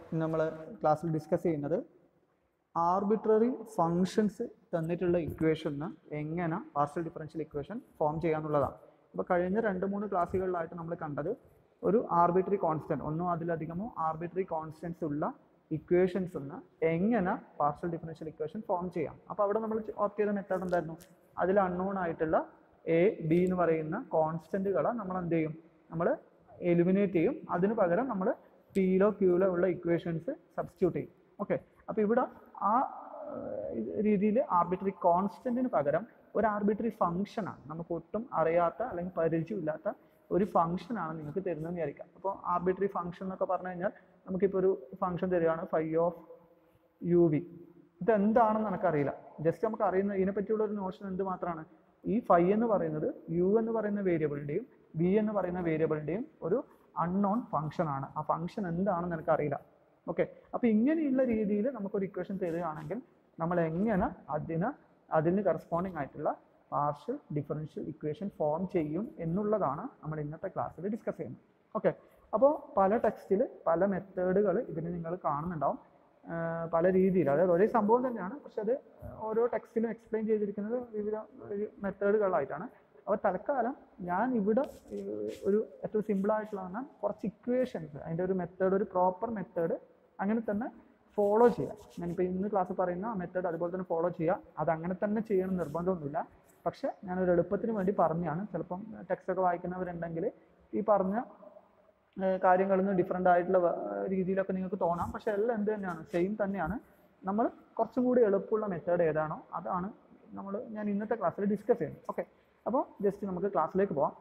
നമ്മൾ ക്ലാസ്സിൽ ഡിസ്കസ് ചെയ്യുന്നത് ആർബിട്രറി ഫങ്ഷൻസ് തന്നിട്ടുള്ള ഇക്വേഷന് എങ്ങനെ പാർഷ്യൽ ഡിഫറൻഷ്യൽ ഇക്വേഷൻ ഫോം ചെയ്യാന്നുള്ളതാണ് അപ്പോൾ കഴിഞ്ഞ രണ്ട് മൂന്ന് ക്ലാസ്സുകളിലായിട്ട് നമ്മൾ കണ്ടത് ഒരു ആർബിട്രറി കോൺസ്റ്റൻറ്റ് ഒന്നോ അതിലധികമോ ആർബിട്രറി കോൺസ്റ്റൻസ് ഉള്ള ഇക്വേഷൻസ് ഒന്ന് എങ്ങനെ പാർഷ്യൽ ഡിഫറൻഷ്യൽ ഇക്വേഷൻ ഫോം ചെയ്യാം അപ്പോൾ അവിടെ നമ്മൾ ഓപ്റ്റ് ചെയ്ത മെത്തേഡ് എന്തായിരുന്നു അതിൽ അൺനോൺ ആയിട്ടുള്ള എ ബി എന്ന് പറയുന്ന കോൺസ്റ്റൻറ്റുകളെ നമ്മൾ എന്ത് ചെയ്യും നമ്മൾ എലിമിനേറ്റ് ചെയ്യും അതിന് പകരം നമ്മൾ പിയിലോ ക്യൂലോ ഉള്ള ഇക്വേഷൻസ് സബ്സ്റ്റിറ്റ്യൂട്ട് ചെയ്യും ഓക്കെ അപ്പോൾ ഇവിടെ ആ രീതിയിൽ ആർബിട്രറി കോൺസ്റ്റൻറ്റിന് പകരം ഒരു ആർബിട്രറി ഫംഗ്ഷനാണ് നമുക്ക് ഒട്ടും അറിയാത്ത അല്ലെങ്കിൽ പരിചയമില്ലാത്ത ഒരു ഫംഗ്ഷനാണ് നിങ്ങൾക്ക് തരുന്നതെന്ന് വിചാരിക്കാം അപ്പോൾ ആർബിട്രറി ഫംഗ്ഷൻ എന്നൊക്കെ പറഞ്ഞു കഴിഞ്ഞാൽ നമുക്കിപ്പോൾ ഒരു ഫംഗ്ഷൻ തരികയാണ് ഫൈവ് ഓഫ് യു വി ഇതെന്താണെന്ന് എനിക്കറിയില്ല ജസ്റ്റ് നമുക്ക് അറിയുന്ന ഇതിനെപ്പറ്റിയുള്ള ഒരു നോഷൻ എന്ത് മാത്രമാണ് ഈ ഫൈ എന്ന് പറയുന്നത് യു എന്ന് പറയുന്ന വേരിയബിളിൻ്റെയും വി എന്ന് പറയുന്ന വേരിയബിളിൻ്റെയും ഒരു അൺനോൺ ഫംഗ്ഷൻ ആണ് ആ ഫംഗ്ഷൻ എന്താണെന്ന് എനിക്കറിയില്ല ഓക്കെ അപ്പോൾ ഇങ്ങനെയുള്ള രീതിയിൽ നമുക്കൊരു ഇക്വേഷൻ തരികയാണെങ്കിൽ നമ്മൾ എങ്ങനെ അതിന് അതിന് കറസ്പോണ്ടിങ് ആയിട്ടുള്ള പാർഷ്യൽ ഡിഫറൻഷ്യൽ ഇക്വേഷൻ ഫോം ചെയ്യും എന്നുള്ളതാണ് നമ്മൾ ഇന്നത്തെ ക്ലാസ്സിൽ ഡിസ്കസ് ചെയ്യുന്നത് ഓക്കെ അപ്പോൾ പല ടെക്സ്റ്റിൽ പല മെത്തേഡുകൾ ഇതിന് നിങ്ങൾ കാണുന്നുണ്ടാവും ആഹ് പല രീതിയിൽ അതായത് ഒരേ സംഭവം തന്നെയാണ് പക്ഷെ അത് ഓരോ ടെക്സ്റ്റിലും എക്സ്പ്ലെയിൻ ചെയ്തിരിക്കുന്നത് വിവിധ മെത്തേഡുകളായിട്ടാണ് അപ്പോൾ തൽക്കാലം ഞാൻ ഇവിടെ ഈ ഒരു ഏറ്റവും സിമ്പിൾ ആയിട്ടുള്ള കുറച്ച് ഇക്വേഷൻസ് അതിൻ്റെ ഒരു മെത്തേഡ് ഒരു പ്രോപ്പർ മെത്തേഡ് അങ്ങനെ തന്നെ ഫോളോ ചെയ്യുക ഞാനിപ്പോൾ ഇന്ന് ക്ലാസ് പറയുന്ന ആ മെത്തേഡ് അതുപോലെ തന്നെ ഫോളോ ചെയ്യുക അത് അങ്ങനെ തന്നെ ചെയ്യണം നിർബന്ധമൊന്നുമില്ല പക്ഷെ ഞാനൊരു എളുപ്പത്തിന് വേണ്ടി പറഞ്ഞാണ് ചിലപ്പം ടെക്സ്റ്റ് ഒക്കെ വായിക്കുന്നവരുണ്ടെങ്കിൽ ഈ പറഞ്ഞ ഏഹ് കാര്യങ്ങളിൽ നിന്ന് ഡിഫറെൻ്റ് ആയിട്ടുള്ള വ- രീതിയിലൊക്കെ നിങ്ങൾക്ക് തോന്നാം പക്ഷെ എല്ലാം എന്ത് തന്നെയാണ് സെയിം തന്നെയാണ് നമ്മൾ കുറച്ചും കൂടി എളുപ്പമുള്ള മെത്തേഡ് ഏതാണോ അതാണ് നമ്മൾ ഞാൻ ഇന്നത്തെ ക്ലാസ്സിൽ ഡിസ്കസ് ചെയ്യുന്നത് ഓക്കെ അപ്പോൾ ജസ്റ്റ് നമുക്ക് ക്ലാസ്സിലേക്ക് പോവാം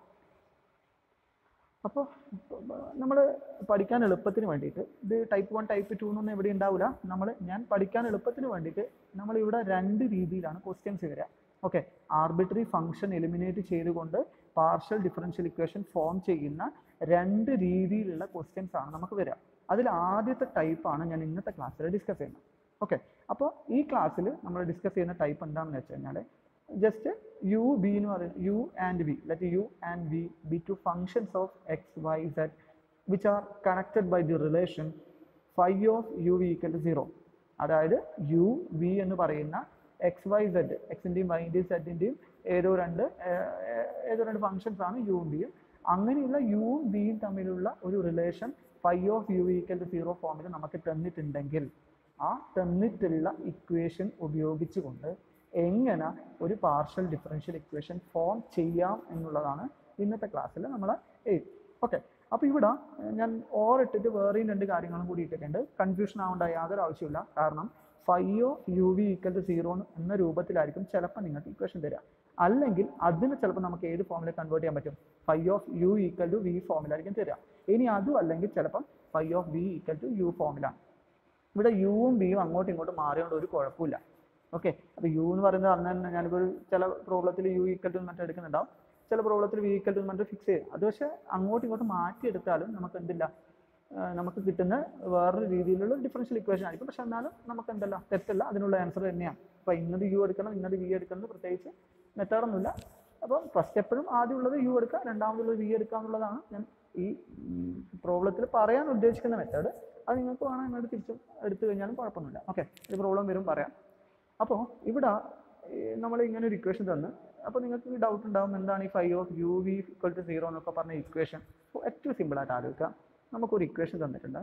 അപ്പോൾ നമ്മൾ പഠിക്കാൻ എളുപ്പത്തിന് വേണ്ടിയിട്ട് ഇത് ടൈപ്പ് വൺ ടൈപ്പ് ടു എന്നൊന്നും ഇവിടെ ഉണ്ടാവില്ല നമ്മൾ ഞാൻ പഠിക്കാൻ എളുപ്പത്തിന് വേണ്ടിയിട്ട് നമ്മൾ ഇവിടെ രണ്ട് രീതിയിലാണ് ക്വസ്റ്റ്യൻസ് വരിക ഓക്കെ ആർബിട്രറി ഫംഗ്ഷൻ എലിമിനേറ്റ് ചെയ്തുകൊണ്ട് പാർഷ്യൽ ഡിഫറൻഷ്യൽ ഇക്വേഷൻ ഫോം ചെയ്യുന്ന രണ്ട് രീതിയിലുള്ള ക്വസ്റ്റ്യൻസ് ആണ് നമുക്ക് വരിക അതിൽ ആദ്യത്തെ ടൈപ്പാണ് ഞാൻ ഇന്നത്തെ ക്ലാസ്സിൽ ഡിസ്കസ് ചെയ്യുന്നത് ഓക്കെ അപ്പോൾ ഈ ക്ലാസ്സിൽ നമ്മൾ ഡിസ്കസ് ചെയ്യുന്ന ടൈപ്പ് എന്താണെന്ന് വെച്ച് കഴിഞ്ഞാൽ ജസ്റ്റ് യു ബി എന്ന് പറയുന്നത് U and V let U and V be two functions of X Y Z which are connected by the relation phi of U V equal to zero അതായത് U V എന്ന് പറയുന്ന X Y Z എക്സിൻ്റെയും വൈൻ്റെയും സെഡിൻ്റെയും ഏതോ രണ്ട് ഏർ, ഏർ, ഏതോ രണ്ട് ഫങ്ഷൻസ് ആണ് യുവും ബിയും അങ്ങനെയുള്ള യുവും ബിയും തമ്മിലുള്ള ഒരു relation phi of U equal to zero ഫോമിൽ നമുക്ക് തന്നിട്ടുണ്ടെങ്കിൽ ആ തന്നിട്ടുള്ള ഇക്വേഷൻ ഉപയോഗിച്ചുകൊണ്ട് എങ്ങനെ ഒരു പാർഷ്യൽ ഡിഫറൻഷ്യൽ ഇക്വേഷൻ ഫോം ചെയ്യാം എന്നുള്ളതാണ് ഇന്നത്തെ ക്ലാസ്സിൽ നമ്മൾ എഴുതി ഓക്കെ അപ്പോൾ ഇവിടെ ഏർ, ഞാൻ ഓർ ഇട്ടിട്ട് വേറെയും രണ്ട് കാര്യങ്ങളും കൂടി ഇട്ടിട്ടുണ്ട് കൺഫ്യൂഷൻ ആവേണ്ട യാതൊരു ആവശ്യമില്ല കാരണം phi of U V equal to zero എന്ന രൂപത്തിലായിരിക്കും ചിലപ്പോൾ നിങ്ങൾക്ക് ഇക്വേഷൻ തരിക അല്ലെങ്കിൽ അതിന് ചിലപ്പോൾ നമുക്ക് ഏത് ഫോമിലേക്ക് കൺവേർട്ട് ചെയ്യാൻ പറ്റും phi of U equal to V ഫോമിലായിരിക്കും തരിക ഇനി അതും അല്ലെങ്കിൽ ചിലപ്പം phi of V equal to U ഫോമിലാണ് ഇവിടെ യുവും ബിയും അങ്ങോട്ടും ഇങ്ങോട്ടും മാറിയോണ്ട് ഒരു കുഴപ്പമില്ല ഓക്കെ അപ്പോൾ യു എന്ന് പറയുന്നത് അന്ന് തന്നെ ഞാനിപ്പോൾ ഒരു ചില പ്രോബ്ലത്തിൽ യു ഈക്വൽ ടു മറ്റേ എടുക്കുന്നുണ്ടാവും ചില പ്രോബ്ലത്തിൽ വി ഈക്വൽ ടു മറ്റേ ഫിക്സ് ചെയ്യും അത് പക്ഷേ അങ്ങോട്ടും ഇങ്ങോട്ടും മാറ്റിയെടുത്താലും നമുക്ക് എന്തില്ല ആ, നമുക്ക് കിട്ടുന്ന വേറൊരു രീതിയിലുള്ള ഡിഫറൻഷ്യൽ ഇക്വേഷൻ ആയിരിക്കും പക്ഷെ എന്നാലും നമുക്ക് എന്തല്ല തെറ്റല്ല അതിനുള്ള ആൻസർ തന്നെയാണ് അപ്പോൾ ഇന്നത് യു എടുക്കണം ഇന്നത് വി എടുക്കണം പ്രത്യേകിച്ച് മെത്തേഡൊന്നുമില്ല അപ്പോൾ ഫസ്റ്റ് എപ്പോഴും ആദ്യം ഉള്ളത് യു എടുക്കുക രണ്ടാമതുള്ളത് വി എടുക്കുക എന്നുള്ളതാണ് ഞാൻ ഈ പ്രോബ്ലത്തിൽ പറയാൻ ഉദ്ദേശിക്കുന്ന മെത്തേഡ് അത് നിങ്ങൾക്ക് വേണം ഇങ്ങോട്ട് തിരിച്ചും എടുത്തു കഴിഞ്ഞാലും കുഴപ്പമൊന്നുമില്ല ഓക്കെ ഒരു പ്രോബ്ലം വരും പറയാം അപ്പോൾ ഇവിടെ നമ്മൾ ഇങ്ങനെ ഒരു ഇക്വേഷൻ തന്ന് അപ്പോൾ നിങ്ങൾക്ക് ഡൗട്ട് ഉണ്ടാവും എന്താണ് ഈ phi of U V equal to zero എന്നൊക്കെ പറഞ്ഞ ഇക്വേഷൻ ഏറ്റവും സിമ്പിളായിട്ട് ആലോചിക്കാം നമുക്കൊരു ഇക്വേഷൻ തന്നിട്ടുണ്ട്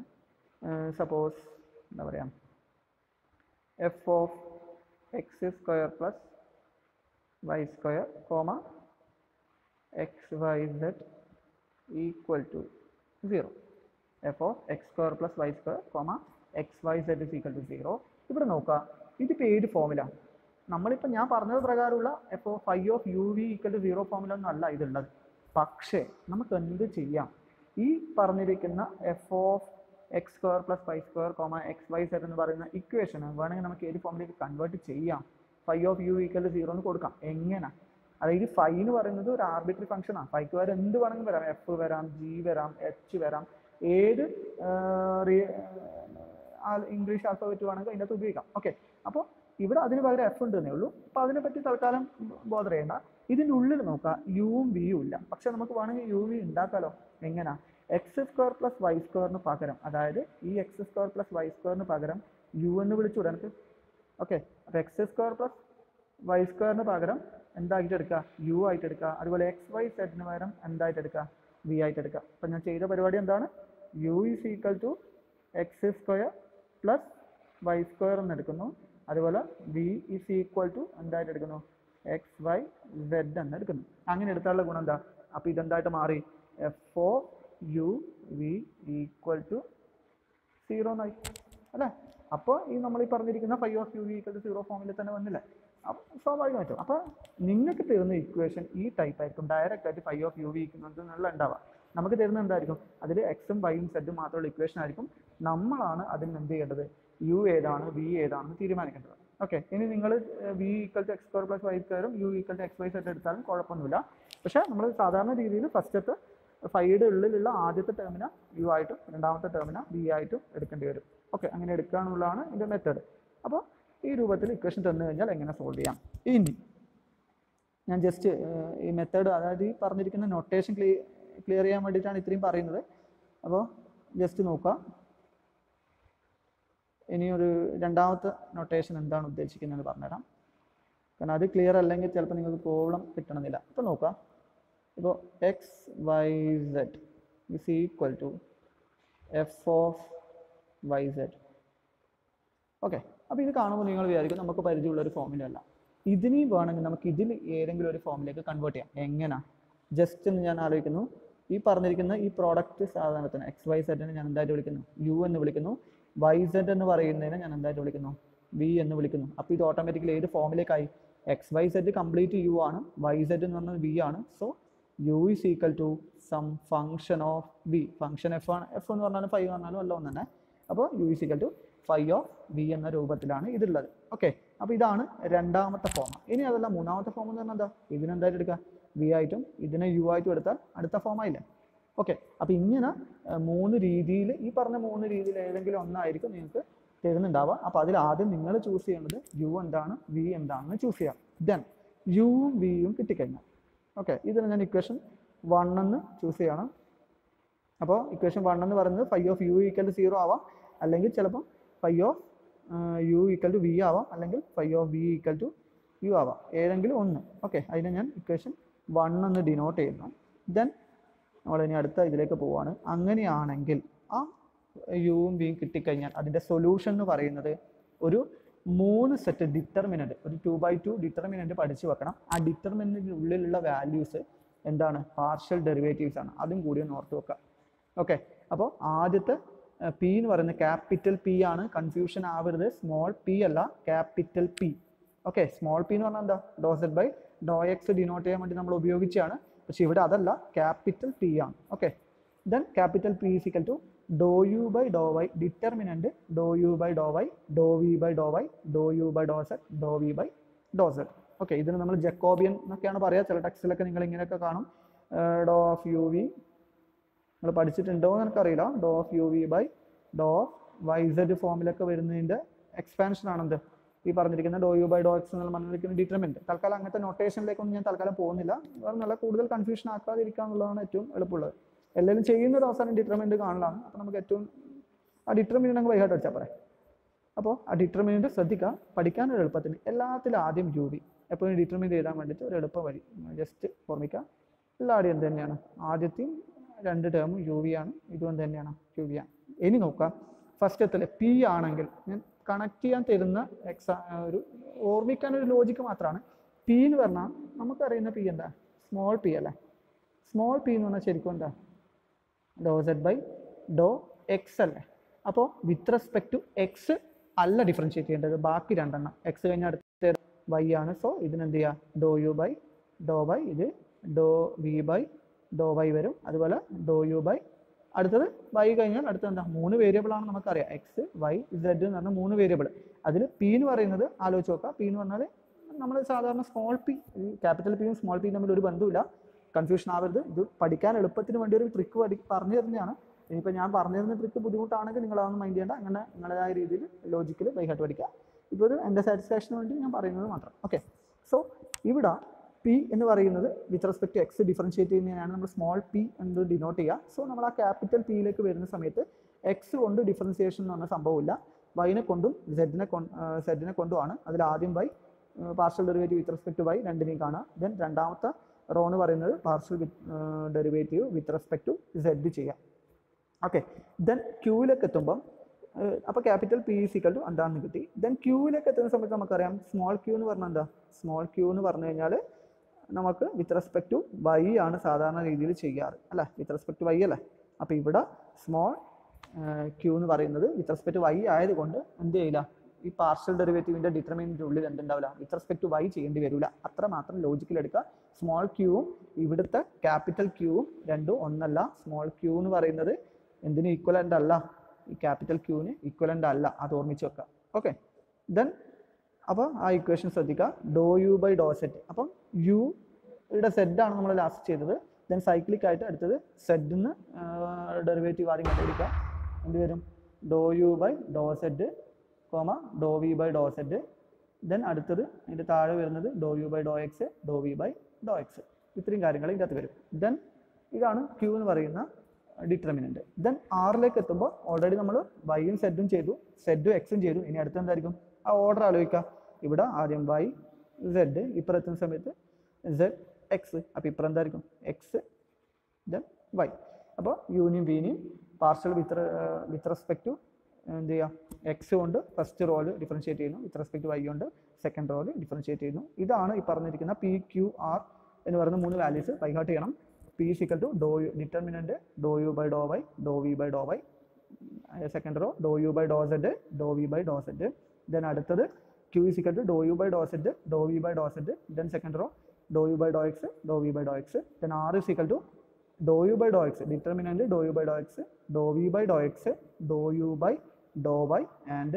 സപ്പോസ് എന്താ പറയുക F of X square plus Y square comma X Y Z equal to zero F of X square plus Y square comma X Y Z is equal to zero ഇവിടെ നോക്കുക ഇതിപ്പോൾ ഏത് ഫോമിലാണ് നമ്മളിപ്പോൾ ഞാൻ പറഞ്ഞത് പ്രകാരമുള്ള F of five of U V equal to zero ഫോമിലൊന്നും അല്ല ഇതുള്ളത് പക്ഷേ നമുക്ക് എന്ത് ചെയ്യാം ഈ പറഞ്ഞിരിക്കുന്ന F of X square plus phi square comma X Y Z എന്ന് പറയുന്ന ഇക്വേഷൻ വേണമെങ്കിൽ നമുക്ക് ഏത് ഫോമിലേക്ക് കൺവേർട്ട് ചെയ്യാം phi of U equal to zero എന്ന് കൊടുക്കാം എങ്ങനെ അതായത് ഫൈവ് എന്ന് പറയുന്നത് ഒരു ആർബിട്രറി ഫംഗ്ഷൻ ആണ് ഫൈവ് വരെ എന്ത് വേണമെങ്കിലും വരാം എഫ് വരാം ജി വരാം എച്ച് വരാം ഏത് ഇംഗ്ലീഷ് ആൽഫബറ്റ് വേണമെങ്കിൽ അതിനകത്ത് ഉപയോഗിക്കാം ഓക്കെ അപ്പോൾ ഇവിടെ അതിന് പകരം എഫ് ഉണ്ട് എന്നേ ഉള്ളൂ അപ്പോൾ അതിനെപ്പറ്റി തൽക്കാലം ബോധർ ചെയ്യേണ്ട ഇതിൻ്റെ ഉള്ളിൽ നോക്കാം യുവും വിയും ഇല്ല പക്ഷെ നമുക്ക് വേണമെങ്കിൽ യു വി ഉണ്ടാക്കാലോ എങ്ങനെയാ എക്സ് സ്ക്വയർ പ്ലസ് വൈ സ്ക്വയറിന് പകരം അതായത് ഈ എക്സ് സ്ക്വയർ പ്ലസ് വൈ സ്ക്വയറിന് പകരം യു എന്ന് വിളിച്ചുകൂടെ എനിക്ക് ഓക്കെ അപ്പോൾ എക്സ് സ്ക്വയർ പ്ലസ് വൈ സ്ക്വയറിന് പകരം എന്തായിട്ട് എടുക്കുക യു ആയിട്ട് എടുക്കുക അതുപോലെ എക്സ് വൈ സെറ്റിന് പകരം എന്തായിട്ട് എടുക്കുക വി ആയിട്ട് എടുക്കുക അപ്പം ഞാൻ ചെയ്ത പരിപാടി എന്താണ് U is equal to X square plus Y square എന്ന് എടുക്കുന്നു അതുപോലെ വി ഈസ് ഈക്വൽ ടു എന്തായിട്ട് എടുക്കുന്നു എക്സ് വൈ സെഡ് എന്ന് എടുക്കുന്നു അങ്ങനെ എടുത്താലുള്ള ഗുണം എന്താ അപ്പോൾ ഇതെന്തായിട്ട് മാറി F of U V equal to zero എന്നായി അല്ലേ അപ്പോൾ ഈ നമ്മൾ ഈ പറഞ്ഞിരിക്കുന്ന phi of U V equal to zero ഫോമിൽ തന്നെ വന്നില്ലേ അപ്പം സ്വാഭാവികമായിട്ടും അപ്പോൾ നിങ്ങൾക്ക് തരുന്ന ഇക്വേഷൻ ഈ ടൈപ്പ് ആയിരിക്കും ഡയറക്റ്റ് ആയിട്ട് ഫൈവ് ഓഫ് യു വി എന്നുള്ള ഉണ്ടാവുക നമുക്ക് തരുന്ന എന്തായിരിക്കും അതിൽ എക്സും വൈയും സെഡും മാത്രമുള്ള ഇക്വേഷൻ ആയിരിക്കും നമ്മളാണ് അതിന് എന്ത് ചെയ്യേണ്ടത് യു ഏതാണ് വി ഏതാണെന്ന് തീരുമാനിക്കേണ്ടത് ഓക്കെ ഇനി നിങ്ങൾ V equal to X square plus Y സ്ക്വയറും U equal to X Y Z എടുത്താലും കുഴപ്പമൊന്നുമില്ല പക്ഷേ നമ്മൾ സാധാരണ രീതിയിൽ ഫസ്റ്റത്തെ ഫൈയുടെ ഉള്ളിലുള്ള ആദ്യത്തെ ടേമിനെ യു ആയിട്ടും രണ്ടാമത്തെ ടേമിനെ വി ആയിട്ടും എടുക്കേണ്ടി വരും ഓക്കെ അങ്ങനെ എടുക്കുക എന്നുള്ളതാണ് ഇതിൻ്റെ മെത്തേഡ് അപ്പോൾ ഈ രൂപത്തിൽ ഇക്വേഷൻ തന്നു കഴിഞ്ഞാൽ എങ്ങനെ സോൾവ് ചെയ്യാം ഇനി ഞാൻ ജസ്റ്റ് ഈ മെത്തേഡ് അതായത് ഈ പറഞ്ഞിരിക്കുന്ന നൊട്ടേഷൻ ക്ലിയർ ക്ലിയർ ചെയ്യാൻ വേണ്ടിയിട്ടാണ് ഇത്രയും പറയുന്നത് അപ്പോൾ ജസ്റ്റ് നോക്കുക ഇനി ഒരു രണ്ടാമത്തെ നൊട്ടേഷൻ എന്താണ് ഉദ്ദേശിക്കുന്നത് പറഞ്ഞുതരാം കാരണം അത് ക്ലിയർ അല്ലെങ്കിൽ ചിലപ്പോൾ നിങ്ങൾക്ക് പ്രോബ്ലം കിട്ടണമെന്നില്ല അപ്പോൾ നോക്കുക ഇപ്പോൾ X Y Z is equal to F of Y Z okay അപ്പോൾ ഇത് കാണുമ്പോൾ നിങ്ങൾ വിചാരിക്കും നമുക്ക് പരിചയമുള്ള ഒരു ഫോമില അല്ല ഇതിനെയും വേണമെങ്കിൽ നമുക്ക് ഇതിൽ ഏതെങ്കിലും ഒരു ഫോമിലേക്ക് കൺവേർട്ട് ചെയ്യാം എങ്ങനെ ജസ്റ്റ് എന്ന് ഞാൻ ആലോചിക്കുന്നു ഈ പറഞ്ഞിരിക്കുന്ന ഈ പ്രോഡക്റ്റ് സാധനത്തിന് എക്സ് വൈ സെഡിനെ ഞാൻ എന്തായിട്ട് വിളിക്കുന്നു യു എന്ന് വിളിക്കുന്നു വൈ സെഡ് എന്ന് പറയുന്നതിനെ ഞാൻ എന്തായിട്ട് വിളിക്കുന്നു വി എന്ന് വിളിക്കുന്നു അപ്പോൾ ഇത് ഓട്ടോമാറ്റിക്കലി ഏത് ഫോമിലേക്കായി X Y Z complete U ആണ് വൈ സെഡ് എന്ന് പറഞ്ഞത് വി ആണ് so U is equal to some function of V function F ആണ് എഫ് എന്ന് പറഞ്ഞാലും ഫൈവ് പറഞ്ഞാലും എല്ലാം ഒന്ന് തന്നെ അപ്പോൾ U is equal to phi of V എന്ന രൂപത്തിലാണ് ഇതുള്ളത് ഓക്കെ അപ്പോൾ ഇതാണ് രണ്ടാമത്തെ ഫോം ഇനി അതല്ല മൂന്നാമത്തെ ഫോം എന്ന് പറഞ്ഞാൽ എന്താ ഇതിനെന്തായിട്ട് എടുക്കുക വി ആയിട്ടും ഇതിനെ യു ആയിട്ടും എടുത്താൽ അടുത്ത ഫോം ആയില്ലേ ഓക്കെ അപ്പോൾ ഇങ്ങനെ ആ, മൂന്ന് രീതിയിൽ ഈ പറഞ്ഞ മൂന്ന് രീതിയിൽ ഏതെങ്കിലും ഒന്നായിരിക്കും നിങ്ങൾക്ക് തരുന്നുണ്ടാവുക അപ്പോൾ അതിൽ ആദ്യം നിങ്ങൾ ചൂസ് ചെയ്യേണ്ടത് യു എന്താണ് വി എന്താണെന്ന് ചൂസ് ചെയ്യാം ദെൻ യുവും വിയും കിട്ടിക്കഴിഞ്ഞാൽ ഓക്കെ ഇതിന് ഞാൻ ഇക്വേഷൻ വൺ എന്ന് ചൂസ് ചെയ്യണം അപ്പോൾ ഇക്വേഷൻ വൺ എന്ന് പറയുന്നത് phi of U equal to zero ആവാം അല്ലെങ്കിൽ ചിലപ്പം phi of U equal to V ആവാം അല്ലെങ്കിൽ phi of V equal to U ആവാം ഏതെങ്കിലും ഒന്ന് ഓക്കെ അതിനെ ഞാൻ ഇക്വേഷൻ വൺ എന്ന് ഡിനോട്ട് ചെയ്യുന്നു ദെൻ നമ്മൾ ഇനി അടുത്ത ഇതിലേക്ക് പോവാണ് അങ്ങനെയാണെങ്കിൽ ആ യുവും വിയും കിട്ടിക്കഴിഞ്ഞാൽ അതിൻ്റെ സൊല്യൂഷൻ എന്ന് പറയുന്നത് ഒരു മൂന്ന് സെറ്റ് ഡിറ്റർമിനൻ്റ് ഒരു ടു ബൈ ടു ഡിറ്റർമിനൻ്റ് പഠിച്ചു വെക്കണം ആ ഡിറ്റർമിനൻറ്റിൻ്റെ ഉള്ളിലുള്ള വാല്യൂസ് എന്താണ് പാർഷ്യൽ ഡെറിവേറ്റീവ്സ് ആണ് അതും കൂടി ഒന്ന് ഓർത്ത് വെക്കുക ഓക്കെ അപ്പോൾ ആദ്യത്തെ പി എന്ന് പറയുന്നത് ക്യാപിറ്റൽ പി ആണ് കൺഫ്യൂഷൻ ആവരുത് സ്മോൾ പി അല്ല capital P okay small P എന്ന് പറഞ്ഞാൽ എന്താ do Z by Dr X denote ചെയ്യാൻ വേണ്ടി നമ്മൾ ഉപയോഗിച്ചാണ് പക്ഷെ ഇവിടെ അതല്ല ക്യാപിറ്റൽ പി ആണ് okay then capital P is equal to do U by Dr Y determinant do U by Dr Y Dr V by Dr Y Dr U by Dr Z Dr V by Dr Z okay ഇതിന് നമ്മൾ Jacobian എന്നൊക്കെയാണ് പറയുക ചില ടെക്സ്റ്റിലൊക്കെ നിങ്ങൾ ഇങ്ങനെയൊക്കെ കാണും ഡോ of U V നിങ്ങൾ പഠിച്ചിട്ടുണ്ടോ എന്ന് എനിക്കറിയില്ല do of U V by do of Y Z ഫോമിലൊക്കെ വരുന്നതിൻ്റെ എക്സ്പാൻഷൻ ആണെന്ത് ഈ പറഞ്ഞിരിക്കുന്ന do U by Dr X എന്നുള്ള പറഞ്ഞിരിക്കുന്ന ഡിറ്റർമെൻറ്റ് തൽക്കാലം അങ്ങനത്തെ നൊട്ടേഷനിലേക്കൊന്നും ഞാൻ തൽക്കാലം പോകുന്നില്ല വേറെ നല്ല കൂടുതൽ കൺഫ്യൂഷൻ ആക്കാതിരിക്കുക എന്നുള്ളതാണ് ഏറ്റവും എളുപ്പമുള്ളത് എല്ലാവരും ചെയ്യുന്നത് അവസാനം ഡിറ്റർമെൻറ്റ് കാണലാണ് അപ്പോൾ നമുക്ക് ഏറ്റവും ആ ഡിറ്റർമിനൻ്റ് അങ്ങ് വൈകാട്ട് വെച്ചാൽ പറയാം അപ്പോൾ ആ ഡിറ്റർമിനൻ്റ് ശ്രദ്ധിക്കുക പഠിക്കാൻ ഒരു എളുപ്പത്തിന് എല്ലാത്തിലും ആദ്യം യു വി എപ്പോഴും ഡിറ്റർമിൻ എഴുതാൻ വേണ്ടിയിട്ട് ഒരു എളുപ്പ വഴി ജസ്റ്റ് ഓർമ്മിക്കുക എല്ലാവരുടെയും എന്ത് തന്നെയാണ് ആദ്യത്തെയും രണ്ട് ടേമും യു വി ആണ് ഇതും എന്ത് തന്നെയാണ് യു വി ആണ് ഇനി നോക്കുക ഫസ്റ്റത്തിൽ പി ആണെങ്കിൽ ഞാൻ കണക്ട് ചെയ്യാൻ തരുന്ന എക്സാ ഒരു ഓർമ്മിക്കാൻ ഒരു ലോജിക്ക് മാത്രമാണ് പി എന്ന് പറഞ്ഞാൽ നമുക്കറിയുന്ന പി എന്താ സ്മോൾ പി അല്ലേ സ്മോൾ പി എന്ന് പറഞ്ഞാൽ ശരിക്കും എന്താ do Z by Dr X അല്ലേ അപ്പോൾ വിത്ത് റെസ്പെക്ട് ടു എക്സ് അല്ല ഡിഫറൻഷിയേറ്റ് ചെയ്യേണ്ടത് ബാക്കി രണ്ടെണ്ണം എക്സ് കഴിഞ്ഞ അടുത്ത വൈ ആണ് സോ ഇതിനെന്ത് ചെയ്യുക do U by Dr Y ഇത് do V by Dr Y വരും അതുപോലെ ഡോ യു ബൈ അടുത്തത് വൈ കഴിഞ്ഞാൽ അടുത്ത എന്താ മൂന്ന് വേരിയബിൾ ആണ് നമുക്കറിയാം എക്സ് വൈ സെഡ് എന്ന് പറഞ്ഞ മൂന്ന് വേരിയബിൾ അതിൽ പി എന്ന് പറയുന്നത് ആലോചിച്ച് നോക്കുക പി എന്ന് പറഞ്ഞാൽ നമ്മൾ സാധാരണ സ്മോൾ പി ക്യാപിറ്റൽ പിയും സ്മോൾ പിയും തമ്മിൽ ഒരു ബന്ധമില്ല കൺഫ്യൂഷൻ ആവരുത് ഇത് പഠിക്കാൻ എളുപ്പത്തിന് വേണ്ടി ഒരു ട്രിക്ക് പഠി പറഞ്ഞു തരുന്നതാണ് ഇനിയിപ്പോൾ ഞാൻ പറഞ്ഞു തരുന്ന ട്രിക്ക് ബുദ്ധിമുട്ടാണെങ്കിൽ നിങ്ങൾ അതൊന്നും മൈൻഡ് ചെയ്യേണ്ട അങ്ങനെ നിങ്ങളുടേതായ രീതിയിൽ ലോജിക്കൽ ബൈഹായിട്ട് പഠിക്കുക ഇപ്പോൾ ഒരു എൻ്റെ സാറ്റിസ്ഫാക്ഷന് വേണ്ടി ഞാൻ പറയുന്നത് മാത്രം ഓക്കെ സോ ഇവിടെ പി എന്ന് പറയുന്നത് with respect to X differentiate ചെയ്യുന്നതിനാണ് നമ്മൾ സ്മോൾ പി എന്ന് ഡിനോട്ട് ചെയ്യുക സോ നമ്മൾ ആ ക്യാപിറ്റൽ പിയിലേക്ക് വരുന്ന സമയത്ത് എക്സ് കൊണ്ട് ഡിഫറൻസിയേഷൻ എന്ന് പറഞ്ഞ സംഭവമില്ല വൈനെ കൊണ്ടും സെഡിനെ കൊ സെഡിനെ കൊണ്ടുമാണ് അതിൽ ആദ്യം Y partial derivative with respect to Y രണ്ടിനെയും കാണാം ദെൻ രണ്ടാമത്തെ റോ എന്ന് പറയുന്നത് partial derivative with respect to Z ചെയ്യാം ഓക്കെ ദെൻ ക്യൂവിലേക്ക് എത്തുമ്പം അപ്പോൾ ക്യാപിറ്റൽ പി സിക്കൽ ടു എന്താണെന്ന് കിട്ടി ദെൻ ക്യൂവിലേക്ക് എത്തുന്ന സമയത്ത് നമുക്കറിയാം സ്മോൾ ക്യൂ എന്ന് പറഞ്ഞാൽ എന്താ സ്മോൾ ക്യൂ എന്ന് പറഞ്ഞു കഴിഞ്ഞാൽ നമുക്ക് വിത്ത് റെസ്പെക്ട് ടു വൈ ആണ് സാധാരണ രീതിയിൽ ചെയ്യാറ് അല്ലേ വിത്ത് റെസ്പെക്ട് ടു വൈ അല്ലേ അപ്പോൾ ഇവിടെ സ്മോൾ ക്യൂ എന്ന് പറയുന്നത് വിത്ത് റെസ്പെക്ട് ടു വൈ ആയതുകൊണ്ട് എന്ത് ചെയ്യില്ല ഈ പാർഷ്യൽ ഡെറിവേറ്റീവിൻ്റെ ഡിറ്റർമിനൻ്റെ ഉള്ളിൽ എന്തുണ്ടാവില്ല വിത്ത് റെസ്പെക്ട് ടു വൈ ചെയ്യേണ്ടി വരില്ല അത്ര മാത്രം ലോജിക്കൽ എടുക്കുക സ്മോൾ ക്യൂവും ഇവിടുത്തെ ക്യാപിറ്റൽ ക്യൂവും രണ്ടും ഒന്നല്ല സ്മോൾ ക്യൂ എന്ന് പറയുന്നത് എന്തിന് ഈക്വലൻ്റ് അല്ല ഈ ക്യാപിറ്റൽ ക്യൂവിന് ഈക്വലൻ്റ് അല്ല അത് ഓർമ്മിച്ച് വെക്കുക ഓക്കെ ദെൻ അപ്പോൾ ആ ഇക്വേഷൻ ശ്രദ്ധിക്കുക do U by do Z അപ്പം യു യുടെ സെഡാണ് നമ്മൾ ലാസ്റ്റ് ചെയ്തത് ദെൻ സൈക്ലിക് ആയിട്ട് അടുത്തത് സെഡിന്ന് ഡെറിവേറ്റീവ് ആദ്യം കണ്ടുപിടിക്കുക എന്ത് വരും do U by Dr Z comma do V by Dr Z then അടുത്തത് അതിൻ്റെ താഴെ വരുന്നത് do U by Dr X Dr V by Dr X ഇത്രയും കാര്യങ്ങൾ ഇതിൻ്റെ അകത്ത് വരും ദെൻ ഇതാണ് ക്യൂ എന്ന് പറയുന്ന ഡിറ്റർമിനൻറ്റ് ദെൻ ആറിലേക്ക് എത്തുമ്പോൾ ഓൾറെഡി നമ്മൾ വൈയും സെഡും ചെയ്തു സെഡും എക്സും ചെയ്തു ഇനി അടുത്ത് എന്തായിരിക്കും ആ ഓർഡർ ആലോചിക്കുക ഇവിടെ ആദ്യം വൈ സെഡ് ഇപ്പുറം എത്തുന്ന സമയത്ത് സെഡ് എക്സ് അപ്പോൾ ഇപ്പുറം എന്തായിരിക്കും എക്സ് ദെൻ വൈ അപ്പോൾ യൂനിയും വിനെയും partial with with respect to എന്ത് ചെയ്യുക എക്സ് കൊണ്ട് ഫസ്റ്റ് റോല് ഡിഫറൻഷിയേറ്റ് ചെയ്യുന്നു വിത്ത് റെസ്പെക്ട് വൈ കൊണ്ട് സെക്കൻഡ് റോല് ഡിഫറൻഷിയേറ്റ് ചെയ്യുന്നു ഇതാണ് ഈ പറഞ്ഞിരിക്കുന്ന പി ക്യു ആർ എന്ന് പറയുന്ന മൂന്ന് വാല്യൂസ് ബൈഹാർട്ട് ചെയ്യണം P സിക്കൽ to do U determinant do U by Dr Y Dr V by Dr Y second row do U by Dr Z Dr V by Dr Z then അടുത്തത് Q is equal to do U by Dr Z Dr V by Dr Z then second row do U by Dr X Dr V by Dr X then R is equal to do U by Dr X determinant do U by Dr X Dr V by Dr X Dr U by Dr Y and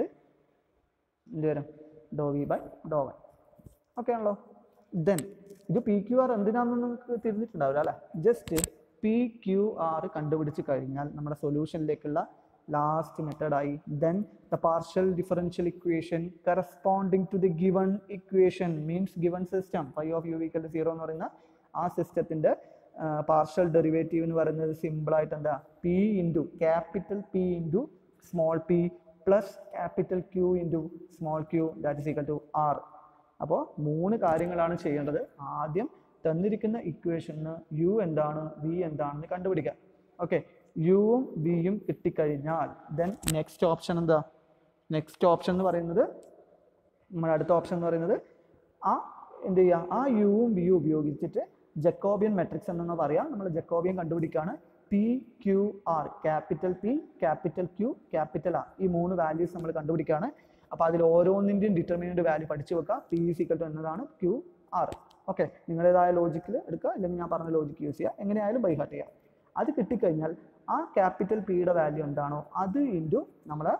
എന്ത് വരും ഡോ V by Dr Y okay ആണല്ലോ then ഇത് P Q R എന്തിനാണെന്ന് നിങ്ങൾക്ക് തിരിഞ്ഞിട്ടുണ്ടാവില്ല അല്ലേ just P Q R കണ്ടുപിടിച്ച് കഴിഞ്ഞാൽ നമ്മുടെ സൊല്യൂഷനിലേക്കുള്ള ലാസ്റ്റ് മെത്തേഡായി then the partial differential equation corresponding to the given equation means given system phi of U V equal zero എന്ന് പറയുന്ന ആ സിസ്റ്റത്തിൻ്റെ പാർഷ്യൽ ഡെറിവേറ്റീവ് എന്ന് പറയുന്നത് സിമ്പിളായിട്ട് എന്താ P into capital P into small P plus capital Q into small Q that is equal to R അപ്പോൾ മൂന്ന് കാര്യങ്ങളാണ് ചെയ്യേണ്ടത് ആദ്യം തന്നിരിക്കുന്ന ഇക്വേഷന് യു എന്താണ് വി എന്താണെന്ന് കണ്ടുപിടിക്കുക ഓക്കെ യുവും വിയും കിട്ടിക്കഴിഞ്ഞാൽ ദെൻ നെക്സ്റ്റ് ഓപ്ഷൻ എന്താ നെക്സ്റ്റ് ഓപ്ഷൻ എന്ന് പറയുന്നത് നമ്മുടെ അടുത്ത ഓപ്ഷൻ എന്ന് പറയുന്നത് ആ എന്ത് ചെയ്യുക ആ യുവും വിയും ഉപയോഗിച്ചിട്ട് ജക്കോബിയൻ മെട്രിക്സ് എന്ന് പറയാം നമ്മൾ ജക്കോബിയൻ കണ്ടുപിടിക്കുകയാണ് P Q R capital P capital Q capital R ഈ മൂന്ന് വാല്യൂസ് നമ്മൾ കണ്ടുപിടിക്കുകയാണ് അപ്പോൾ അതിൽ ഓരോന്നിൻ്റെയും ഡിറ്റർമിനൻ്റ് വാല്യൂ പഠിച്ചു വെക്കുക പി സിക്കൽ ടു എന്നതാണ് ക്യു ആർ ഓക്കെ നിങ്ങളുടേതായ ലോജിക്കിൽ എടുക്കുക അല്ലെങ്കിൽ ഞാൻ പറഞ്ഞ ലോജിക്ക് യൂസ് ചെയ്യുക എങ്ങനെയായാലും ബൈഹാർട്ട് ചെയ്യുക അത് കിട്ടിക്കഴിഞ്ഞാൽ ആ ക്യാപിറ്റൽ പിയുടെ വാല്യൂ എന്താണോ അത് ഇൻറ്റു നമ്മളെ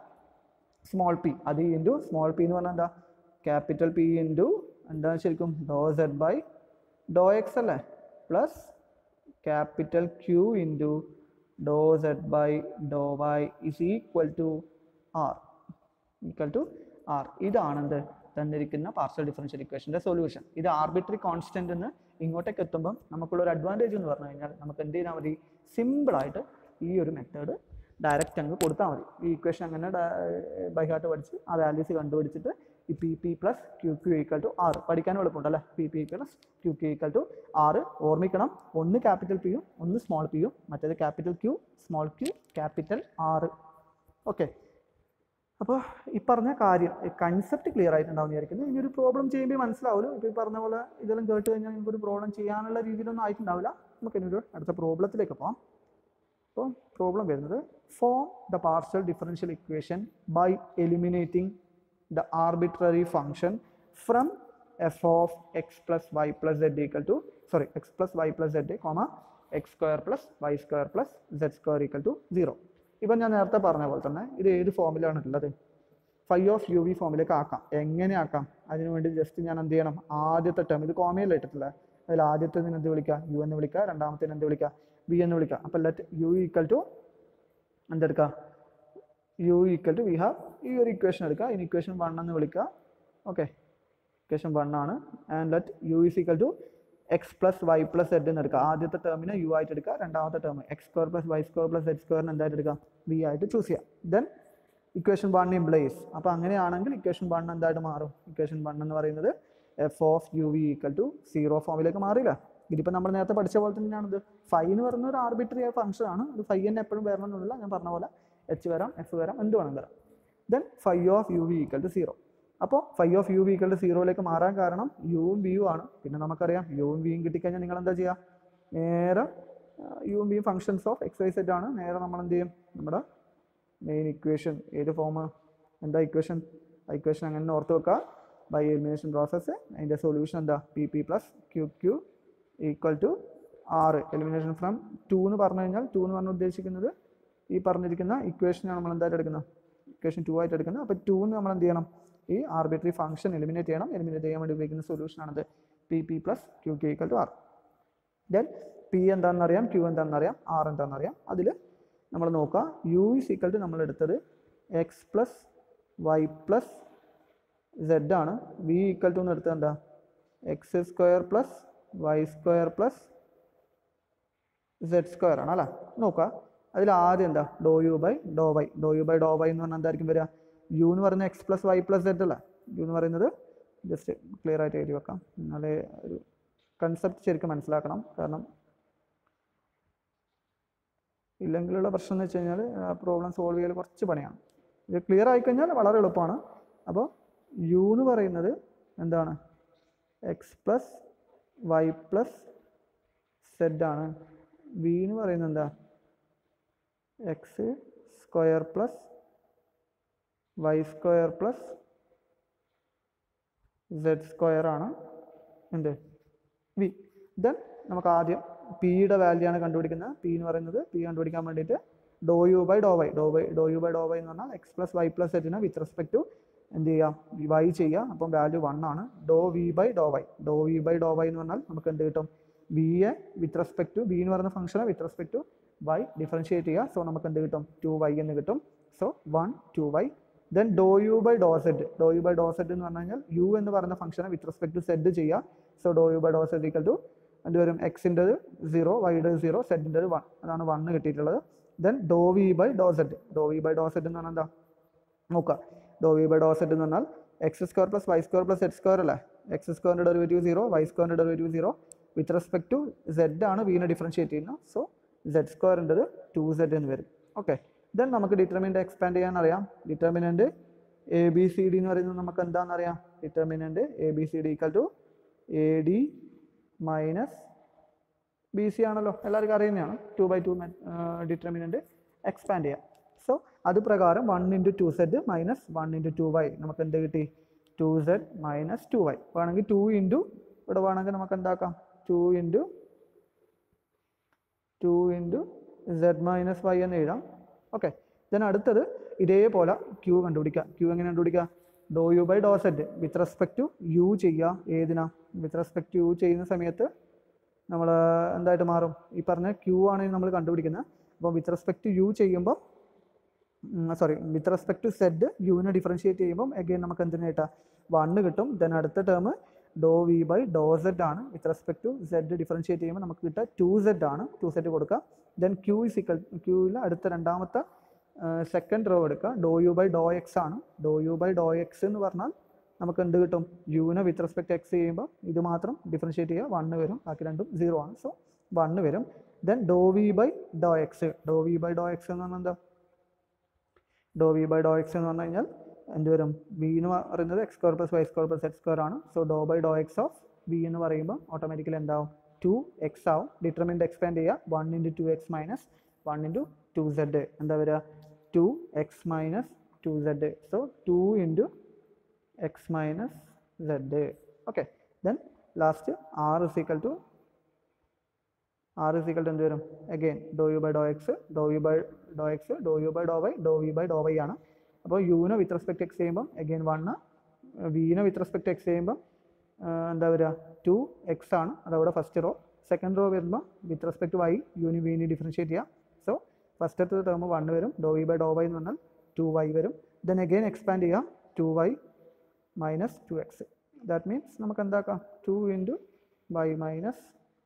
സ്മോൾ പി അത് ഇൻറ്റു സ്മോൾ പി എന്ന് പറഞ്ഞാൽ എന്താ ക്യാപിറ്റൽ പി ഇൻറ്റു എന്താ ശരിക്കും doh Z by Dr X അല്ലേ plus capital Q into doh Z by Dr Y is equal to R equal to R ഇതാണെന്ത് തന്നിരിക്കുന്ന പാർഷ്യൽ ഡിഫറൻഷ്യൽ ഇക്വേഷൻ്റെ സൊല്യൂഷൻ ഇത് ആർബിട്രറി കോൺസ്റ്റന്റ് എന്ന് ഇങ്ങോട്ടേക്ക് എത്തുമ്പം നമുക്കുള്ള ഒരു അഡ്വാൻറ്റേജ് എന്ന് പറഞ്ഞു കഴിഞ്ഞാൽ നമുക്ക് എന്ത് ചെയ്താൽ മതി സിമ്പിളായിട്ട് ഈ ഒരു മെത്തേഡ് ഡയറക്റ്റ് അങ്ങ് കൊടുത്താൽ മതി ഈ ഇക്വേഷൻ അങ്ങനെ ബൈ ഹാർട്ട് പഠിച്ച് ആ വാല്യൂസ് കണ്ടുപിടിച്ചിട്ട് ഈ P P plus Q Q equal to R പഠിക്കാനും എളുപ്പമുണ്ടല്ലേ P P plus Q Q equal to R ഓർമ്മിക്കണം ഒന്ന് ക്യാപിറ്റൽ പിയും ഒന്ന് സ്മോൾ പിയും മറ്റേത് capital Q small Q capital R okay അപ്പോൾ ഈ പറഞ്ഞ കാര്യം കൺസെപ്റ്റ് ക്ലിയർ ആയിട്ടുണ്ടാവും വിചാരിക്കുന്നു ഇനി ഒരു പ്രോബ്ലം ചെയ്യുമ്പോൾ മനസ്സിലാവുമല്ലോ ഇപ്പോൾ ഈ പറഞ്ഞ പോലെ ഇതെല്ലാം കേട്ട് കഴിഞ്ഞാൽ നമുക്കൊരു പ്രോബ്ലം ചെയ്യാനുള്ള രീതിയിലൊന്നും ആയിട്ടുണ്ടാവില്ല നമുക്ക് ഇനി ഒരു അടുത്ത പ്രോബ്ലത്തിലേക്ക് പോകാം അപ്പോൾ പ്രോബ്ലം വരുന്നത് form the partial differential equation by eliminating the arbitrary function from F of X plus Y plus Z equal to sorry X plus Y plus Z comma X square plus Y square plus Z square equal to zero ഇപ്പം ഞാൻ നേരത്തെ പറഞ്ഞ പോലെ തന്നെ ഇത് ഏത് ഫോമിലാണ് ഉള്ളത് ഫൈവ് ഓഫ് യു വി ഫോമിലേക്ക് ആക്കാം എങ്ങനെ ആക്കാം അതിനു വേണ്ടി ജസ്റ്റ് ഞാൻ എന്ത് ചെയ്യണം ആദ്യത്തെ ടേം ഇത് കോമയിൽ ഇട്ടിട്ടില്ല അതിൽ ആദ്യത്തേതിന് എന്ത് വിളിക്കുക യു എന്ന് വിളിക്കുക രണ്ടാമത്തേന് എന്ത് വിളിക്കുക വി എന്ന് വിളിക്കുക അപ്പം ലെറ്റ് യു ഈക്വൽ ടു എന്തെടുക്കുക U equal to we have ഈ ഒരു ഇക്വേഷൻ എടുക്കുക ഇനി ഇക്വേഷൻ വൺ എന്ന് വിളിക്കുക ഓക്കെ ഇക്വേഷൻ വൺ ആണ് and let U is equal to X plus Y plus Z എന്ന് എടുക്കുക ആദ്യത്തെ ടേമിനെ യു ആയിട്ട് എടുക്കുക രണ്ടാമത്തെ term X square plus Y square plus Z സ്ക്വയറിന് എന്തായിട്ട് എടുക്കുക വി ആയിട്ട് ചൂസ് ചെയ്യാം ദെൻ ഇക്വേഷൻ വൺ ഇംപ്ലൈസ് അപ്പോൾ അങ്ങനെയാണെങ്കിൽ ഇക്വേഷൻ വൺ എന്തായിട്ട് മാറും ഇക്വേഷൻ വൺ എന്ന് പറയുന്നത് F of U V equal to zero ഫോമിലേക്ക് മാറില്ല ഇതിപ്പോൾ നമ്മൾ നേരത്തെ പഠിച്ച പോലെ തന്നെയാണിത് ഫൈ എന്ന് പറയുന്ന ഒരു ആർബിട്രറി ആയ ഫംഗ്ഷൻ ആണ് അത് ഫൈ തന്നെ എപ്പോഴും വരണം എന്നില്ല ഞാൻ പറഞ്ഞ പോലെ എച്ച് വരാം എഫ് വരാം എന്ത് വേണം വരാം then phi of U V equal to zero അപ്പോൾ phi of U V equal to സീറോയിലേക്ക് മാറാൻ കാരണം യുവും വിയും ആണ് പിന്നെ നമുക്കറിയാം യുവും വിയും കിട്ടിക്കഴിഞ്ഞാൽ നിങ്ങൾ എന്താ ചെയ്യുക നേരെ യുവും വിയും functions of X Y set ആണ് നേരെ നമ്മൾ എന്ത് ചെയ്യും നമ്മുടെ മെയിൻ ഇക്വേഷൻ ഏത് ഫോം എന്താ ഇക്വേഷൻ ഇക്വേഷൻ അങ്ങനെ ഓർത്ത് വെക്കുക ബൈ എലിമിനേഷൻ പ്രോസസ്സ് അതിൻ്റെ സൊല്യൂഷൻ എന്താ P P plus Q Q equal to R elimination from two എന്ന് പറഞ്ഞു കഴിഞ്ഞാൽ ടു എന്ന് പറഞ്ഞ് ഉദ്ദേശിക്കുന്നത് ഈ പറഞ്ഞിരിക്കുന്ന ഇക്വേഷനാണ് നമ്മൾ എന്തായിട്ട് എടുക്കുന്നത് ഇക്വേഷൻ ടു ആയിട്ട് എടുക്കുന്നത് അപ്പോൾ ടു എന്ന് നമ്മൾ എന്ത് ചെയ്യണം ഈ ആർബിട്രറി ഫംഗ്ഷൻ എലിമിനേറ്റ് ചെയ്യണം എലിമിനേറ്റ് ചെയ്യാൻ വേണ്ടി ഉപയോഗിക്കുന്ന സൊല്യൂഷനാണത് P P plus Q Q equal to R then P എന്താണെന്ന് അറിയാം ക്യൂ എന്താണെന്ന് അറിയാം ആർ എന്താണെന്ന് അറിയാം അതിൽ നമ്മൾ നോക്കുക യു ഇസ് ഈക്വൽ ടു നമ്മൾ എടുത്തത് X plus Y plus Z ആണ് വി ഈക്വൽ ടു എന്ന് എടുത്തത് എന്താ X square plus Y square plus Z square ആണ് അല്ലേ നോക്കുക അതിൽ ആദ്യം എന്താ doh U by Dr Y Dr U by Dr Y എന്ന് പറഞ്ഞാൽ എന്തായിരിക്കും വരിക യു എന്ന് പറയുന്നത് X plus Y plus Z അല്ലേ യു എന്ന് പറയുന്നത് ജസ്റ്റ് ക്ലിയർ ആയിട്ട് എഴുതി വെക്കാം എന്നാലേ ഒരു കൺസെപ്റ്റ് ശരിക്കും മനസ്സിലാക്കണം കാരണം ഇല്ലെങ്കിലുള്ള പ്രശ്നം എന്ന് വെച്ച് കഴിഞ്ഞാൽ പ്രോബ്ലം സോൾവ് ചെയ്യൽ കുറച്ച് പണിയാണ് ഇത് ക്ലിയർ ആയിക്കഴിഞ്ഞാൽ വളരെ എളുപ്പമാണ് അപ്പോൾ യു എന്ന് പറയുന്നത് എന്താണ് X plus Y plus Z ആണ് വി എന്ന് പറയുന്നത് എന്താ X square plus Y square plus Z square ആണ് എന്ത് വി ദെൻ നമുക്ക് ആദ്യം പിയുടെ വാല്യൂ ആണ് കണ്ടുപിടിക്കുന്നത് പി എന്ന് പറയുന്നത് പി കണ്ടുപിടിക്കാൻ വേണ്ടിയിട്ട് doh U by Dr Y doh Y Dr U by Dr Y എന്ന് പറഞ്ഞാൽ എക്സ് പ്ലസ് വൈ പ്ലസ് സെറ്റിന് വിത്ത് റെസ്പെക്ട് ടു എന്ത് ചെയ്യാം വൈ ചെയ്യുക അപ്പം വാല്യൂ വൺ ആണ് doh V by Dr Y Dr V by Dr Y എന്ന് പറഞ്ഞാൽ നമുക്ക് എന്ത് കിട്ടും V a with respect to V എന്ന് പറയുന്ന ഫംഗ്ഷനെ with respect to Y differentiate ചെയ്യുക സോ നമുക്ക് എന്ത് കിട്ടും ടു വൈ എന്ന് കിട്ടും so one two Y then doh U by Dr Z doh U by Dr Z എന്ന് പറഞ്ഞു കഴിഞ്ഞാൽ യു എന്ന് പറയുന്ന ഫംഗ്ഷനെ വിത്ത് റെസ്പെക്ട് ടു സെഡ് ചെയ്യുക so Dr U by Dr Z equal to എന്ത് വരും എക്സിൻ്റെത് സീറോ വൈയുടെ സീറോ സെഡിൻ്റെത് വൺ അതാണ് വണ്ണ് കിട്ടിയിട്ടുള്ളത് then doh V by Dr Z Dr V by Dr Z എന്ന് പറഞ്ഞാൽ എന്താ നോക്കുക doh V by Dr Z എന്ന് പറഞ്ഞാൽ X square plus Y square plus Z square അല്ലേ എക്സ് സ്ക്വയറിൻ്റെ ഡെറിവേറ്റീവ് സീറോ വൈ സ്ക്വയറിൻ്റെ derivative zero with respect to Z ആണ് വീനെ ഡിഫറൻഷിയേറ്റ് ചെയ്യുന്നത് സോ സെഡ് സ്ക്വയറിൻ്റെത് ടു സെഡ് എന്ന് വരും ഓക്കെ ദെൻ നമുക്ക് ഡിറ്റർമിനൻ്റ് എക്സ്പാൻഡ് ചെയ്യാൻ അറിയാം determinant A B C D എന്ന് പറയുന്നത് നമുക്ക് എന്താണെന്ന് അറിയാം determinant A B C D equal to A D minus B C ആണല്ലോ എല്ലാവർക്കും അറിയുന്നതാണ് two by two determinant expand ചെയ്യാം സോ അത് പ്രകാരം one into two Z minus one into two Y നമുക്ക് എന്ത് കിട്ടി two Z minus two Y വേണമെങ്കിൽ ടു ഇൻറ്റു ഇവിടെ വേണമെങ്കിൽ നമുക്ക് എന്താക്കാം two into to into Z minus Y എന്ന് എഴുതാം ഓക്കെ ദെൻ അടുത്തത് ഇതേപോലെ ക്യൂ കണ്ടുപിടിക്കുക ക്യൂ എങ്ങനെ കണ്ടുപിടിക്കുക doh U by Dr Z with respect to U ചെയ്യുക ഏതിനാ വിത്ത് റെസ്പെക്ട് ടു യു ചെയ്യുന്ന സമയത്ത് നമ്മൾ എന്തായിട്ട് മാറും ഈ പറഞ്ഞ ക്യൂ ആണ് നമ്മൾ കണ്ടുപിടിക്കുന്നത് അപ്പോൾ വിത്ത് റെസ്പെക്ട് ടു യു ചെയ്യുമ്പോൾ sorry with respect to Z യുവിനെ ഡിഫറൻഷിയേറ്റ് ചെയ്യുമ്പോൾ അഗെയിൻ നമുക്ക് എന്തിനു കിട്ടുക വണ്ണ് കിട്ടും ദെൻ അടുത്ത term doh V by Dr Z ആണ് with respect to Z differentiate ചെയ്യുമ്പോൾ നമുക്ക് കിട്ടുക ടു സെഡ് ആണ് ടു സെഡ് കൊടുക്കുക ദെൻ ക്യൂ ഇസ് ഇക്വൽ ക്യൂവിൽ അടുത്ത രണ്ടാമത്തെ സെക്കൻഡ് റോ എടുക്കുക doh U by Dr X ആണ് doh U by Dr X എന്ന് പറഞ്ഞാൽ നമുക്ക് എന്ത് കിട്ടും യുവിനെ വിത്ത് റെസ്പെക്ട് എക്സ് ചെയ്യുമ്പോൾ ഇത് മാത്രം ഡിഫറൻഷിയേറ്റ് ചെയ്യുക വണ്ണ് വരും ബാക്കി രണ്ടും സീറോ ആണ് സോ വണ്ണ് വരും then doh V by Dr X Dr V by Dr X എന്ന് പറഞ്ഞാൽ എന്താ doh V by Dr X എന്ന് പറഞ്ഞു കഴിഞ്ഞാൽ എന്ത് വരും വി എന്ന് പറയുന്നത് X square plus Y square plus X square ആണ് so doh by Dr X of V എന്ന് പറയുമ്പോൾ ഓട്ടോമാറ്റിക്കലി എന്താവും ടു എക്സ് ആവും ഡിറ്റർമിൻ്റ് എക്സ്പാൻഡ് ചെയ്യുക one into two X minus one into two Z എന്താ വരിക two X minus two Z so two into X minus Z okay then last R is equal to R is equal to എന്ത് വരും again doh U by Dr X Dr U by Dr X Dr U by Dr Y Dr V by Dr Y ആണ് അപ്പോൾ യുവിനെ with respect X ചെയ്യുമ്പം again one വിനെ with respect X ചെയ്യുമ്പം എന്താ വരിക ടു എക്സ് ആണ് അതവിടെ ഫസ്റ്റ് റോ സെക്കൻഡ് റോ വരുമ്പോൾ വിത്ത് റെസ്പെക്ട് വൈ യുനി വിനി ഡിഫറൻഷിയേറ്റ് ചെയ്യാം സോ ഫസ്റ്റത്തെ ടേം വണ്ണ് വരും ഡോ വി ബൈ ഡോ വൈ എന്ന് പറഞ്ഞാൽ ടു വൈ വരും ദെൻ അഗെയിൻ എക്സ്പാൻഡ് ചെയ്യാം two Y minus two X that means നമുക്ക് എന്താക്കാം two into Y minus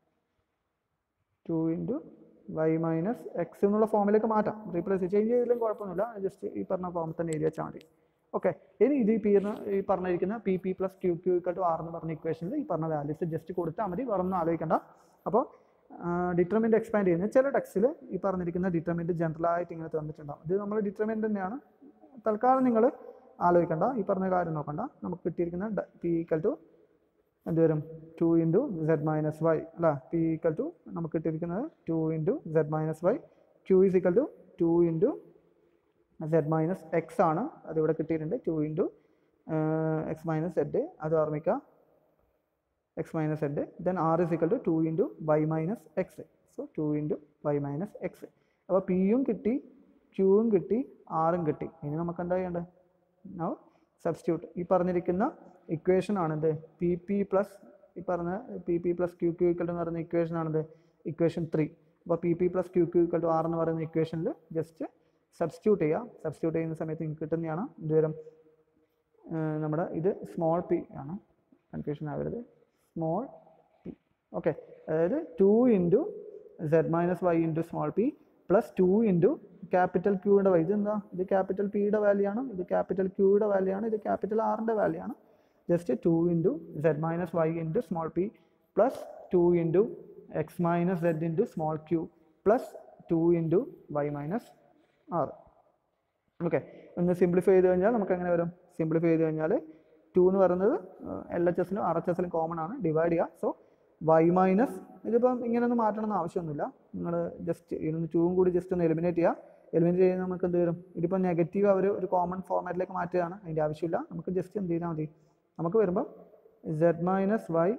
two into Y minus X എന്നുള്ള ഫോമിലേക്ക് മാറ്റാം റീപ്ലേസ് ചേഞ്ച് ചെയ്തില്ലെങ്കിൽ കുഴപ്പമൊന്നുമില്ല ജസ്റ്റ് ഈ പറഞ്ഞ ഫോമിൽ തന്നെ എഴുതി വെച്ചാൽ മതി ഓക്കെ ഇനി ഇത് ഈ പീർന്ന് ഈ പറഞ്ഞിരിക്കുന്ന P P plus Q Q equal to R എന്ന് പറഞ്ഞ ഇക്വേഷനിൽ ഈ പറഞ്ഞ വാല്യൂസ് ജസ്റ്റ് കൊടുത്താൽ മതി വേറെ ഒന്നും ആലോചിക്കണ്ട അപ്പോൾ ഡിറ്റർമിൻ്റ് എക്സ്പാൻഡ് ചെയ്യുന്നത് ചില ടെക്സ്റ്റിൽ ഈ പറഞ്ഞിരിക്കുന്ന ഡിറ്റർമിൻ്റ് ജനറലായിട്ട് ഇങ്ങനെ തന്നിട്ടുണ്ടാവും ഇത് നമ്മൾ ഡിറ്റർമിൻ്റ് തന്നെയാണ് തൽക്കാലം നിങ്ങൾ ആലോചിക്കണ്ട ഈ പറഞ്ഞ കാര്യം നോക്കണ്ട നമുക്ക് കിട്ടിയിരിക്കുന്ന പി ഈക്വൽ ടു എന്ത് വരും two into Z minus Y അല്ല പി ഈക്വൽ ടു നമുക്ക് കിട്ടിയിരിക്കുന്നത് two into Z minus Y Q is equal to two into Z minus X ആണ് അതിവിടെ കിട്ടിയിട്ടുണ്ട് two into X minus Z അത് ഓർമ്മിക്കുക X minus Z then R is equal to two into Y minus X so two into Y minus X അപ്പോൾ പിയും കിട്ടി ക്യൂവും കിട്ടി ആറും കിട്ടി ഇനി നമുക്ക് എന്താ ചെയ്യേണ്ടത് നൗ സബ്സ്റ്റിറ്റ്യൂട്ട് ഈ പറഞ്ഞിരിക്കുന്ന ഇക്വേഷൻ ആണിത് പി പി പ്ലസ് ഈ പറഞ്ഞ P P plus Q Q equal എന്ന് പറയുന്ന ഇക്വേഷൻ ആണിത് ഇക്വേഷൻ ത്രീ അപ്പോൾ P P plus Q Q equal to R എന്ന് പറയുന്ന ഇക്വേഷനിൽ ജസ്റ്റ് സബ്സ്റ്റിറ്റ്യൂട്ട് ചെയ്യുക സബ്സ്റ്റിറ്റ്യൂട്ട് ചെയ്യുന്ന സമയത്ത് നിങ്ങൾക്ക് കിട്ടുന്നതാണ് ഇതുവരും നമ്മുടെ ഇത് സ്മോൾ പി ആണ് കൺഫ്യൂഷൻ ആവരുത് സ്മോൾ പി ഓക്കെ അതായത് two into Z minus Y into small P plus two into capital ക്യൂയുടെ ഇത് എന്താ ഇത് ക്യാപിറ്റൽ പിയുടെ വാല്യൂ ആണ് ഇത് ക്യാപിറ്റൽ ക്യൂയുടെ വാല്യൂ ആണ് ഇത് ക്യാപിറ്റൽ ആറിൻ്റെ വാല്യൂ ആണ് just two into Z minus Y into small P plus two into X minus Z into small Q plus two into Y minus R okay ഒന്ന് simplify ചെയ്ത് കഴിഞ്ഞാൽ നമുക്ക് എങ്ങനെ വരും സിംപ്ലിഫൈ ചെയ്ത് കഴിഞ്ഞാൽ ടു എന്ന് പറയുന്നത് എൽ എച്ച് എസിലും ആർ എച്ച് എസിലും കോമൺ ആണ് ഡിവൈഡ് ചെയ്യുക സോ വൈ മൈനസ് ഇതിപ്പം ഇങ്ങനെ ഒന്നും മാറ്റണമെന്ന് ആവശ്യമൊന്നുമില്ല നിങ്ങൾ ജസ്റ്റ് ഇതിനൊന്ന് ടൂവും കൂടി ജസ്റ്റ് ഒന്ന് എലിമിനേറ്റ് ചെയ്യുക എലിമിനേറ്റ് ചെയ്യുന്ന നമുക്ക് എന്ത് വരും ഇതിപ്പോൾ നെഗറ്റീവ് അവർ ഒരു കോമൺ ഫോർമാറ്റിലേക്ക് മാറ്റുകയാണ് അതിൻ്റെ ആവശ്യമില്ല നമുക്ക് ജസ്റ്റ് എന്ത് ചെയ്താൽ മതി നമുക്ക് വരുമ്പോൾ Z minus Y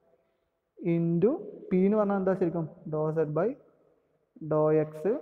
into P എന്ന് പറഞ്ഞാൽ എന്താ ശരിക്കും doh Z by Dr X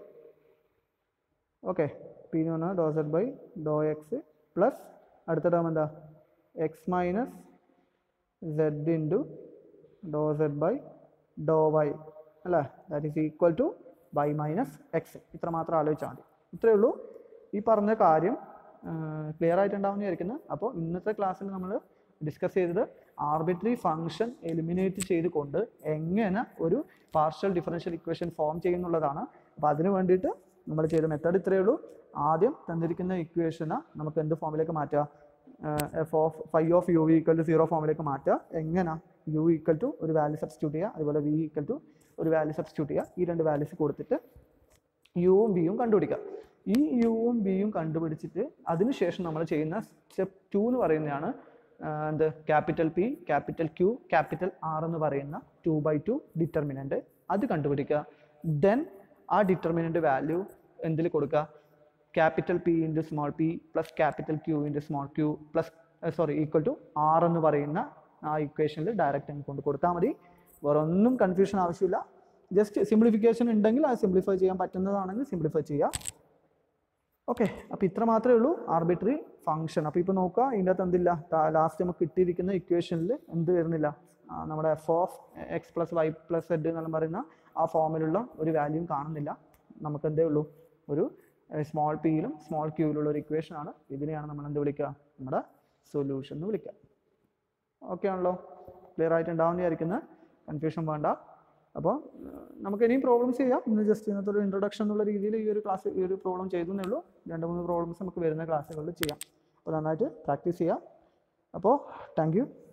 okay P എന്ന് പറഞ്ഞാൽ doh Z by Dr X plus അടുത്ത ടേം എന്താ X minus Z into doh Z by Dr Y അല്ലേ that is equal to Y minus X ഇത്ര മാത്രം ആലോചിച്ചാൽ മതി ഇത്രയേ ഉള്ളൂ ഈ പറഞ്ഞ കാര്യം ക്ലിയർ ആയിട്ടുണ്ടാവുമെന്ന് വിചാരിക്കുന്നത് അപ്പോൾ ഇന്നത്തെ ക്ലാസ്സിൽ നമ്മൾ ഡിസ്കസ് ചെയ്തത് ആർബിട്രറി ഫംഗ്ഷൻ എലിമിനേറ്റ് ചെയ്തുകൊണ്ട് എങ്ങനെ ഒരു പാർഷ്യൽ ഡിഫറൻഷ്യൽ ഇക്വേഷൻ ഫോം ചെയ്യുന്നുള്ളതാണ് അപ്പോൾ അതിന് വേണ്ടിയിട്ട് നമ്മൾ ചെയ്ത മെത്തേഡ് ഇത്രയേ ഉള്ളൂ ആദ്യം തന്നിരിക്കുന്ന ഇക്വേഷന് നമുക്ക് എന്ത് ഫോമിലേക്ക് മാറ്റുക F of five of U equal to zero ഫോമിലേക്ക് മാറ്റുക എങ്ങനെ യു ഈക്വൽ ടു ഒരു വാല്യൂ സബ്സ്റ്റിറ്റ്യൂട്ട് ചെയ്യുക അതുപോലെ വി ഈക്വൽ ടു ഒരു വാല്യൂ സബ്സ്റ്റിറ്റ്യൂട്ട് ചെയ്യുക ഈ രണ്ട് വാല്യൂസ് കൊടുത്തിട്ട് യുവും വിയും കണ്ടുപിടിക്കുക ഈ യുവും വിയും കണ്ടുപിടിച്ചിട്ട് അതിനുശേഷം നമ്മൾ ചെയ്യുന്ന സ്റ്റെപ്പ് ടു എന്ന് പറയുന്നതാണ് ആ, എന്ത് capital P capital Q capital R എന്ന് പറയുന്ന ടു ബൈ ടു ഡിറ്റർമിനൻ്റ് അത് കണ്ടുപിടിക്കുക ദെൻ ആ ഡിറ്റർമിനൻ്റ് വാല്യൂ എന്തിൽ കൊടുക്കുക capital P into small P plus capital Q into small Q plus sorry equal to R എന്ന് പറയുന്ന ആ ഇക്വേഷനിൽ ഡയറക്റ്റ് അങ്ങ് കൊണ്ട് കൊടുത്താൽ മതി വേറെ ഒന്നും കൺഫ്യൂഷൻ ആവശ്യമില്ല ജസ്റ്റ് സിംപ്ലിഫിക്കേഷൻ ഉണ്ടെങ്കിൽ അത് സിംപ്ലിഫൈ ചെയ്യാൻ പറ്റുന്നതാണെങ്കിൽ സിംപ്ലിഫൈ ചെയ്യുക ഓക്കെ അപ്പോൾ ഇത്ര മാത്രമേ ഉള്ളൂ ആർബിട്രറി ഫംഗ്ഷൻ അപ്പോൾ ഇപ്പോൾ നോക്കുക ഇതിൻ്റെ അകത്ത് എന്തില്ല ലാസ്റ്റ് നമുക്ക് കിട്ടിയിരിക്കുന്ന ഇക്വേഷനിൽ എന്ത് വരുന്നില്ല ആ, നമ്മുടെ F of X plus Y plus Z എന്നെല്ലാം പറയുന്ന ആ ഫോമിലുള്ള ഒരു വാല്യൂം കാണുന്നില്ല നമുക്ക് എന്തേ ഉള്ളൂ ഒരു സ്മോൾ പിയിലും സ്മോൾ ക്യൂവിലുള്ള ഒരു ഇക്വേഷൻ ആണ് ഇതിനെയാണ് നമ്മൾ എന്ത് വിളിക്കുക നമ്മുടെ സൊല്യൂഷൻ എന്ന് വിളിക്കുക ഓക്കെ ആണല്ലോ ക്ലിയർ ആയിട്ട് ഉണ്ടാവുമെന്ന് വിചാരിക്കുന്നത് കൺഫ്യൂഷൻ വേണ്ട അപ്പോൾ നമുക്ക് ഇനിയും പ്രോബ്ലംസ് ചെയ്യാം ഇന്ന് ജസ്റ്റ് ഇന്നത്തെ ഒരു ഇൻട്രൊഡക്ഷൻ എന്നുള്ള രീതിയിൽ ഈ ഒരു ക്ലാസ് ഈ ഒരു പ്രോബ്ലം ചെയ്തേ ഉള്ളൂ രണ്ട് മൂന്ന് പ്രോബ്ലംസ് നമുക്ക് വരുന്ന ക്ലാസ്സുകളിൽ ചെയ്യാം അപ്പോൾ നന്നായിട്ട് പ്രാക്ടീസ് ചെയ്യാം അപ്പോൾ താങ്ക് യു